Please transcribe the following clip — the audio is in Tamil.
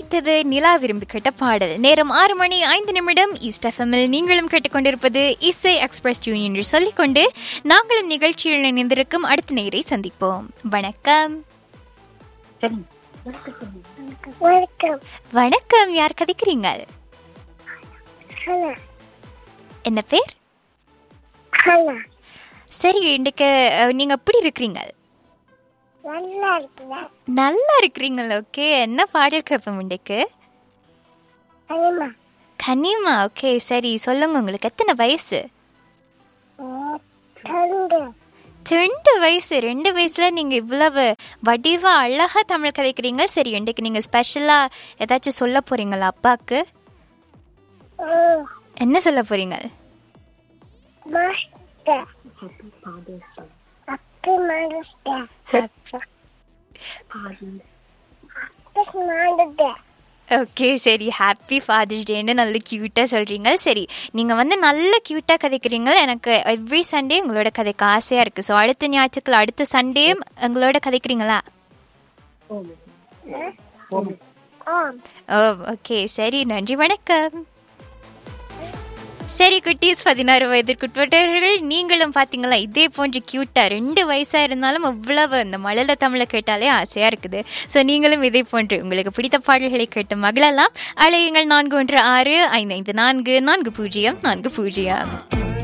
ஒலித்தது நிலா விரும்பி கேட்ட பாடல் நேரம் ஆறு மணி ஐந்து நிமிடம் ஈஸ்ட் எஃப்எம்மில் நீங்களும் கேட்டுக்கொண்டிருப்பது இசை எக்ஸ்பிரஸ் டியூன் என்று சொல்லிக்கொண்டு நாங்களும் நிகழ்ச்சியில் இணைந்திருக்கும் அடுத்த நேரை சந்திப்போம் வணக்கம் வணக்கம் வணக்கம் யார் கதைக்கிறீங்க ஹலோ என்ன பேர் ஹலோ சரி இன்றைக்கு அஹ், நீங்க எப்படி இருக்கிறீங்க நல்லா இருக்குதா நல்லா இருக்கிறீங்களா ஓகே என்ன பாடல் கேட்போம் இன்றைக்கு அனிமா கனிமா ஓகே சரி சொல்லுங்க உங்களுக்கு எத்தனை வயசு தண்டு ரெண்டு வயசு ரெண்டு வயசுல நீங்க இவ்வளவு வடிவா அழகா தமிழ் கதைக்கிறீங்க சரி இன்றைக்கு நீங்க ஸ்பெஷலா ஏதாச்சும் சொல்ல போறீங்களா அப்பாக்கு என்ன சொல்ல போறீங்க மாஸ்டர் அப்பி மாஸ்டர் அப்பி மாஸ்டர் ஓகே சரி ஹாப்பி ஃபாதர்ஸ் டேன்னு நல்ல க்யூட்டாக சொல்கிறீங்க சரி நீங்கள் வந்து நல்ல க்யூட்டாக கதைக்கிறீங்க எனக்கு எவ்ரி சண்டே உங்களோட கதைக்கு ஆசையாக இருக்குது ஸோ அடுத்த ஞாயிற்றுக்கிழமை அடுத்த சண்டே எங்களோட கதைக்கிறீங்களா ஆம் ஓ ஓகே சரி நன்றி வணக்கம் சரி குட்டீஸ் பதினாறு வயதிற்குட்பட்டவர்கள் நீங்களும் பார்த்தீங்களா இதே போன்று க்யூட்டாக ரெண்டு வயசாக இருந்தாலும் அவ்வளவு அந்த மழலை தமிழை கேட்டாலே ஆசையாக இருக்குது ஸோ நீங்களும் இதே போன்று உங்களுக்கு பிடித்த பாடல்களை கேட்டு மகளெல்லாம் அழையுங்கள் நான்கு ஒன்று ஆறு ஐந்து ஐந்து நான்கு நான்கு பூஜ்ஜியம் நான்கு பூஜ்ஜியம்